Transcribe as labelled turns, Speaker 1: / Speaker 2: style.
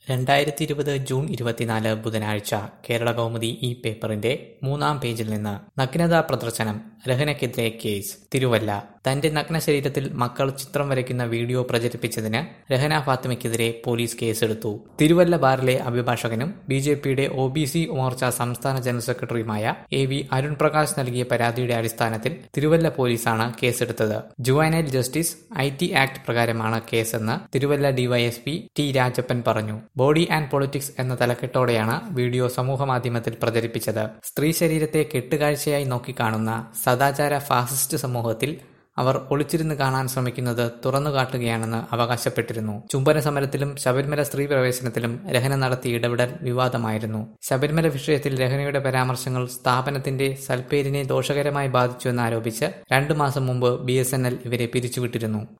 Speaker 1: രണ്ടായിരത്തി ഇരുപത് ജൂൺ ഇരുപത്തിനാല് ബുധനാഴ്ച കേരളകൗമുദി ഈ പേപ്പറിന്റെ മൂന്നാം പേജിൽ നിന്ന് നഗ്നതാ പ്രദർശനം രഹനയ്ക്കെതിരെ കേസ് തിരുവല്ല തന്റെ നഗ്ന ശരീരത്തിൽ മക്കൾ ചിത്രം വരയ്ക്കുന്ന വീഡിയോ പ്രചരിപ്പിച്ചതിന് രഹന ഫാത്തിമയ്ക്കെതിരെ പോലീസ് കേസെടുത്തു തിരുവല്ല ബാറിലെ അഭിഭാഷകനും ബി ജെ പിയുടെ ഒ ബി സി മോർച്ച സംസ്ഥാന ജനറൽ സെക്രട്ടറിയുമായ എ വി അരുൺ പ്രകാശ് നൽകിയ പരാതിയുടെ അടിസ്ഥാനത്തിൽ തിരുവല്ല പോലീസാണ് കേസെടുത്തത് juvenile justice I T act പ്രകാരമാണ് കേസെന്ന് തിരുവല്ല ഡിവൈഎസ്പി ടി രാജപ്പൻ പറഞ്ഞു ബോഡി ആൻഡ് പൊളിറ്റിക്സ് എന്ന തലക്കെട്ടോടെയാണ് വീഡിയോ സമൂഹമാധ്യമത്തിൽ പ്രചരിപ്പിച്ചത് സ്ത്രീ ശരീരത്തെ കെട്ടുകാഴ്ചയായി നോക്കിക്കാണുന്ന സദാചാര ഫാസിസ്റ്റ് സമൂഹത്തിൽ അവർ ഒളിച്ചിരുന്ന് കാണാൻ ശ്രമിക്കുന്നത് തുറന്നുകാട്ടുകയാണെന്ന് അവകാശപ്പെട്ടിരുന്നു ചുംബന സമരത്തിലും ശബരിമല സ്ത്രീ പ്രവേശനത്തിലും രഹന നടത്തിയ ഇടപെടൽ വിവാദമായിരുന്നു ശബരിമല വിഷയത്തിൽ രഹനയുടെ പരാമർശങ്ങൾ സ്ഥാപനത്തിന്റെ സൽപ്പേരിനെ ദോഷകരമായി ബാധിച്ചുവെന്നാരോപിച്ച് രണ്ടു മാസം മുമ്പ് ബി ഇവരെ പിരിച്ചുവിട്ടിരുന്നു